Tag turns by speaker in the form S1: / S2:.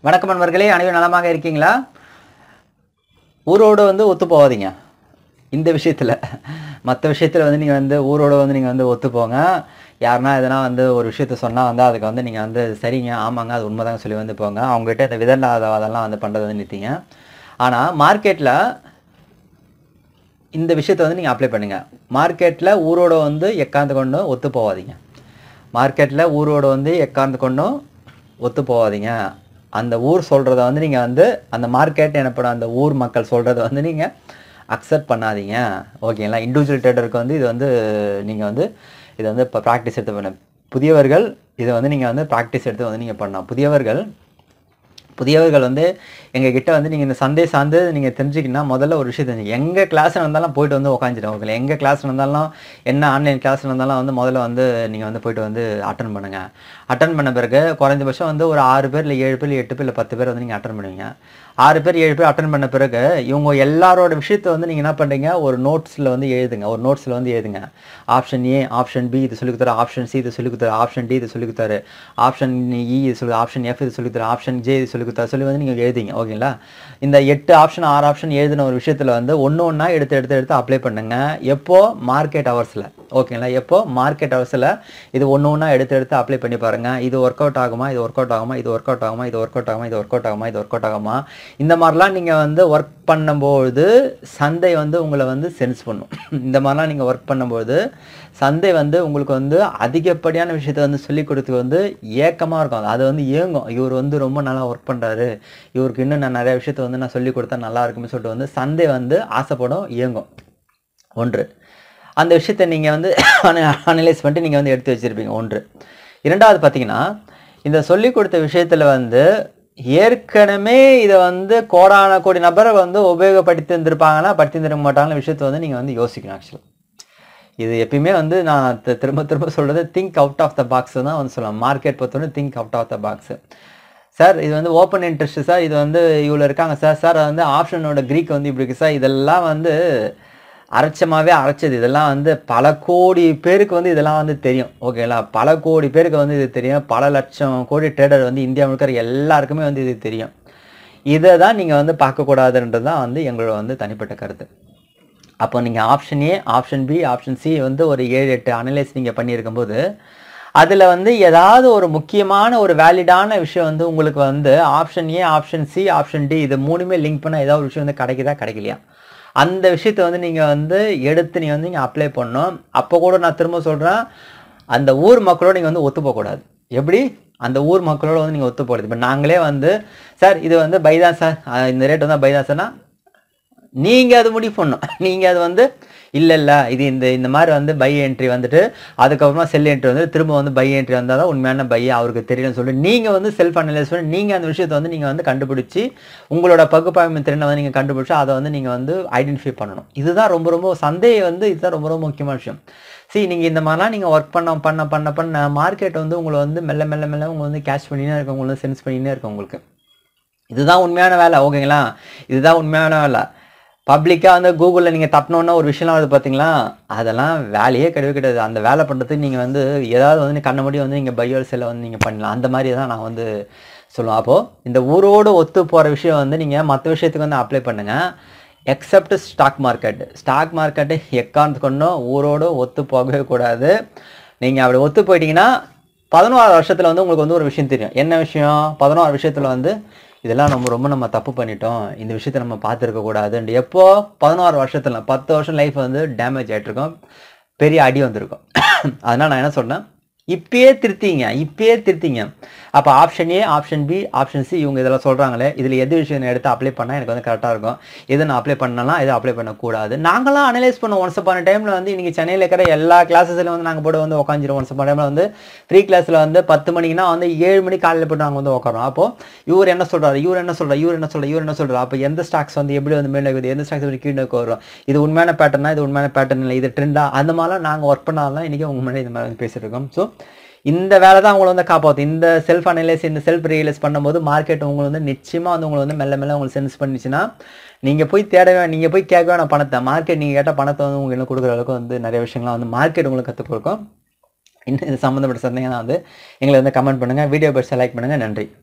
S1: வணக்கம் நண்பர்களே அனைவரும் நலமாக இருக்கீங்களா ஊரோடு வந்து ஒத்து போகாதீங்க இந்த விஷயத்தில் மற்ற விஷயத்தில் வந்து நீங்கள் வந்து ஊரோட வந்து நீங்கள் வந்து ஒத்து போங்க யாருன்னா எதனா வந்து ஒரு விஷயத்த சொன்னால் வந்து அதுக்கு வந்து நீங்கள் வந்து சரிங்க ஆமாங்க அது உண்மைதாங்க சொல்லி வந்து போங்க அவங்ககிட்ட இந்த விதல்லாதவாதெல்லாம் வந்து பண்ணுறது வந்து நிறுத்திங்க ஆனால் மார்க்கெட்டில் இந்த விஷயத்தை வந்து நீங்கள் அப்ளை பண்ணுங்க மார்க்கெட்டில் ஊரோட வந்து எக்காந்து கொண்டும் ஒத்து போகாதீங்க மார்க்கெட்டில் ஊரோட வந்து எக்காந்து கொண்டும் ஒத்து போகாதீங்க அந்த ஊர் சொல்கிறத வந்து நீங்கள் வந்து அந்த மார்க்கெட் எனப்படும் அந்த ஊர் மக்கள் சொல்கிறத வந்து நீங்கள் அக்செப்ட் பண்ணாதீங்க ஓகேங்களா இண்டிவிஜுவல் ட்ரேடருக்கு வந்து இது வந்து நீங்கள் வந்து இதை வந்து இப்போ ப்ராக்டிஸ் எடுத்து பண்ண புதியவர்கள் இதை வந்து நீங்கள் வந்து ப்ராக்டிஸ் எடுத்து வந்து நீங்கள் பண்ணலாம் புதியவர்கள் புதியவர்கள் வந்து எங்கள் கிட்ட வந்து நீங்கள் இந்த சந்தை சார்ந்து நீங்கள் தெரிஞ்சுக்கினா முதல்ல ஒரு விஷயம் தெரிஞ்சு எங்கள் கிளாஸ் இருந்தாலும் போயிட்டு வந்து உட்காந்துட்டு ஓகே எங்கள் கிளாஸ் இருந்தாலும் என்ன ஆன்லைன் கிளாஸ் இருந்தாலும் வந்து முதல்ல வந்து நீங்கள் வந்து போயிட்டு வந்து அட்டன் பண்ணுங்கள் அட்டன் பண்ண பிறகு குறைஞ்சபட்சம் வந்து ஒரு ஆறு பேர் இல்லை ஏழு பேர் இல்லை எட்டு பேர் இல்லை பத்து பேர் வந்து நீங்கள் அட்டன் பண்ணுவீங்க ஆறு பேர் ஏழு பேர் அட்டன் பண்ண பிறகு இவங்க எல்லாரோட விஷயத்தை வந்து நீங்கள் என்ன பண்ணுறீங்க ஒரு நோட்ஸில் வந்து எழுதுங்க ஒரு நோட்ஸில் வந்து எழுதுங்க ஆப்ஷன் ஏ ஆப்ஷன் பி இது சொல்லி கொடுத்தாரு ஆப்ஷன் சி இது சொல்லி கொடுத்தாரு ஆப்ஷன் டி இது சொல்லி கொடுத்தாரு ஆப்ஷன் இ இது சொல்லி ஆப்ஷன் எஃப் இது சொல்லி கொடுத்தாரு ஆப்ஷன் ஜே இது சொல்லி கொடுத்தாரு சொல்லி வந்து நீங்கள் எழுதிங்க ஓகேங்களா இந்த எட்டு ஆப்ஷன் ஆறு ஆப்ஷன் எழுதின ஒரு விஷயத்தில் வந்து ஒன்று ஒன்றா எடுத்து எடுத்து எடுத்து அப்ளை பண்ணுங்க எப்போ மார்க்கெட் ஹவர்ஸில் ஓகேங்களா எப்போ மார்க்கெட் ஹவர்ஸில் இது ஒன்று ஒன்றா எடுத்து எடுத்து அப்ளை பண்ணி பாருங்க இது ஒர்க் அவுட் ஆகுமா இது ஒர்க் அவுட் ஆகுமா இது ஒர்க் அவுட் ஆகுமா இது ஒர்க் அவுட் ஆகுமா இது ஒர்க் அவுட் ஆகுமா இது ஒர்க் அவுட் ஆகுமா இந்த மாதிரிலாம் நீங்கள் வந்து ஒர்க் பண்ணும்போது சந்தை வந்து உங்களை வந்து சென்ஸ் பண்ணும் இந்த மாதிரிலாம் நீங்கள் ஒர்க் பண்ணும்போது சந்தை வந்து உங்களுக்கு வந்து அதிகப்படியான விஷயத்தை வந்து சொல்லி கொடுத்து வந்து ஏக்கமாக இருக்கும் அது வந்து ஏங்கும் இவர் வந்து ரொம்ப நல்லா ஒர்க் பண்ணுறாரு இவருக்கு இன்னும் நான் நிறைய விஷயத்த வந்து நான் சொல்லி கொடுத்தா நல்லா இருக்கும்னு சொல்லிட்டு வந்து சந்தை வந்து ஆசைப்படும் ஏங்கும் ஒன்று அந்த விஷயத்தை நீங்கள் வந்து அனலைஸ் பண்ணிட்டு நீங்கள் வந்து எடுத்து வச்சுருப்பீங்க ஒன்று இரண்டாவது பார்த்தீங்கன்னா இந்த சொல்லி கொடுத்த விஷயத்தில் வந்து ஏற்கனவே இதை வந்து கோடான கோடி நபரை வந்து உபயோகப்படுத்தி இருந்திருப்பாங்கன்னா படுத்தி இருந்திருக்க மாட்டாங்களா விஷயத்தை வந்து நீங்கள் வந்து யோசிக்கணும் ஆக்சுவலாக இது எப்பயுமே வந்து நான் தி- திரும்ப திரும்ப சொல்கிறது think out of the box தான் வந்து சொல்லலாம் மார்க்கெட் பொறுத்தவரை think out of the box sir இது வந்து ஓப்பன் இன்ட்ரெஸ்ட் சார் இது வந்து இவ்வளோ இருக்காங்க சார் சார் அது வந்து ஆப்ஷனோட க்ரீக் வந்து இப்படி இருக்கு சார் இதெல்லாம் வந்து அரைச்சமாகவே அரைச்சது இதெல்லாம் வந்து பல கோடி பேருக்கு வந்து இதெல்லாம் வந்து தெரியும் ஓகேங்களா பல கோடி பேருக்கு வந்து இது தெரியும் பல லட்சம் கோடி ட்ரேடர் வந்து இந்தியா முழுக்க இருக்க எல்லாருக்குமே வந்து இது தெரியும் இதை தான் நீங்கள் வந்து பார்க்கக்கூடாதுன்றது தான் வந்து எங்களோட வந்து தனிப்பட்ட கருத்து அப்போ நீங்கள் option A option B option C வந்து ஒரு ஏழு எட்டு அனலைஸ் நீங்கள் பண்ணியிருக்கும்போது அதில் வந்து ஏதாவது ஒரு முக்கியமான ஒரு வேலிடான விஷயம் வந்து உங்களுக்கு வந்து option A option C option D இது மூணுமே லிங்க் பண்ண ஏதாவது ஒரு விஷயம் வந்து கிடைக்குதா கிடைக்கலையா அந்த விஷயத்தை வந்து நீங்கள் வந்து எடுத்து நீங்கள் வந்து நீங்கள் அப்ளை பண்ணணும் அப்போ கூட நான் திரும்ப சொல்கிறேன் அந்த ஊர் மக்களோட நீங்கள் வந்து ஒத்து போகக்கூடாது எப்படி அந்த ஊர் மக்களோட வந்து நீங்கள் ஒத்து போகிறது இப்போ நாங்களே வந்து சார் இது வந்து பைதான் சார் அஹ் இந்த ரேட் வந்து பைதான் சார்னா நீங்கள் அது முடிவு பண்ணணும் நீங்கள் அது வந்து இல்லை இல்லை இது இந்த இந்த மாதிரி வந்து பை என்ட்ரி வந்துட்டு அதுக்கப்புறமா செல் என்ட்ரி வந்து திரும்ப வந்து பை என்ட்ரி வந்தால் தான் உண்மையான பை அவருக்கு தெரியலன்னு சொல்லி நீங்கள் வந்து செல்ஃப் அனலைஸ் பண்ணி நீங்கள் அந்த விஷயத்தை வந்து நீங்கள் வந்து கண்டுபிடிச்சி உங்களோட பகுப்பாய்வு திறனை வந்து நீங்கள் கண்டுபிடிச்சி அதை வந்து நீங்கள் வந்து ஐடென்டிஃபை பண்ணணும் இதுதான் ரொம்ப ரொம்ப சந்தையை வந்து இதுதான் ரொம்ப ரொம்ப முக்கியமான விஷயம் சரி நீங்கள் இந்த மாதிரிலாம் நீங்கள் ஒர்க் பண்ண பண்ண பண்ண பண்ண மார்க்கெட் வந்து உங்களை வந்து மெல்ல மெல்ல மெல்ல உங்களை வந்து கேஷ் பண்ணினே இருக்கும் உங்களை சென்ஸ் பண்ணினே இருக்கும் உங்களுக்கு இதுதான் உண்மையான வேலை ஓகேங்களா இதுதான் உண்மையான வேலை பப்ளிக்காக வந்து கூகுளில் நீங்கள் தட்டினோன்னா ஒரு விஷயம்லாம் வருது பார்த்தீங்களா அதெல்லாம் வேலையே கிடையவே கிடையாது அந்த வேலை பண்ணுறதுக்கு நீங்கள் வந்து ஏதாவது வந்து கண்ண முடியும் வந்து நீங்கள் பையோ செல்லை வந்து நீங்கள் பண்ணலாம் அந்த மாதிரி தான் நான் வந்து சொல்லுவேன் அப்போது இந்த ஊரோடு ஒத்து போகிற விஷயம் வந்து நீங்கள் மற்ற விஷயத்துக்கு வந்து அப்ளை பண்ணுங்கள் except stock market stock market எக்காந்து கொண்டும் ஊரோடு ஒத்து போகவே கூடாது நீங்கள் அப்படி ஒத்து போயிட்டீங்கன்னா பதினோரு வருஷத்தில் வந்து உங்களுக்கு வந்து ஒரு விஷயம் தெரியும் என்ன விஷயம் பதினோரு விஷயத்தில் வந்து இதெல்லாம் நம்ம ரொம்ப நம்ம தப்பு பண்ணிட்டோம் இந்த விஷயத்த நம்ம பார்த்துருக்க கூடாதுன்ட்டு எப்போ பதினோரு வருஷத்துல பத்து வருஷம் லைஃப் வந்து டேமேஜ் ஆகிட்டு இருக்கும் பெரிய அடி வந்திருக்கும் அதனால் நான் என்ன சொன்னேன் இப்பயே திருத்திங்க இப்பயே திருத்திங்க அப்போ option A option B option C இவங்க இதெல்லாம் சொல்கிறாங்களே இதில் எது விஷயம் நான் எடுத்து அப்ளை பண்ணால் எனக்கு வந்து கரெக்டாக இருக்கும் எது நான் அப்ளை பண்ணலாம் எது அப்ளை பண்ணக்கூடாது நாங்களாம் அனலைஸ் பண்ணுவோம் ஒன்ஸ் அப்பான டைமில் வந்து இன்றைக்கி சென்னையில் இருக்கிற எல்லா கிளாஸஸ்லையும் வந்து நாங்கள் போட்டு வந்து உட்காந்துருவோம் ஒன்ஸ் அப்பான டைமில் வந்து ஃப்ரீ கிளாஸில் வந்து பத்து மணிக்குனா வந்து ஏழு மணி காலையில் போட்டு நாங்கள் வந்து உட்காரோம் அப்போ இவர் என்ன சொல்றாரு இவர் என்ன சொல்றாரு இவர் என்ன சொல்றாரு இவர் என்ன சொல்றாரு அப்போ எந்த ஸ்டாக்ஸ் வந்து எப்படி வந்து மேலே இருக்குது எந்த ஸ்டாக்ஸ் வந்து கீழே நோக்கி வரும் இது உண்மையான பேட்டர்னா இது உண்மையான பேட்டர்ன் இல்லை இது ட்ரெண்டா அந்த மாதிரிலாம் நாங்கள் ஒர்க் பண்ணாதான் இன்றைக்கி உங்கள் முன்னாடி இந்த மாதிரி வந்து பேசிட்டு இருக்கோம் ஸோ இந்த வேலை தான் உங்களை வந்து காப்பாற்றும் இந்த செல்ஃப் அனலைஸ் இந்த செல்ஃப் ரியலைஸ் பண்ணும்போது மார்க்கெட் உங்களை வந்து நிச்சயமாக வந்து உங்களை வந்து மெல்ல மெல்ல உங்களுக்கு சென்ஸ் பண்ணிச்சுன்னா நீங்கள் போய் தேட வே நீங்கள் போய் கேட்க வேணாம் பணத்தை மார்க்கெட் நீங்கள் கேட்ட பணத்தை வந்து உங்களுக்கு கொடுக்குற அளவுக்கு வந்து நிறைய விஷயங்கள்லாம் வந்து மார்க்கெட் உங்களுக்கு கற்றுக் கொடுக்கும் இன்னும் இது சம்மந்தப்பட்ட சந்தேகம் வந்து எங்களை வந்து கமெண்ட் பண்ணுங்கள் வீடியோ பெருசாக லைக் பண்ணுங்கள் நன்றி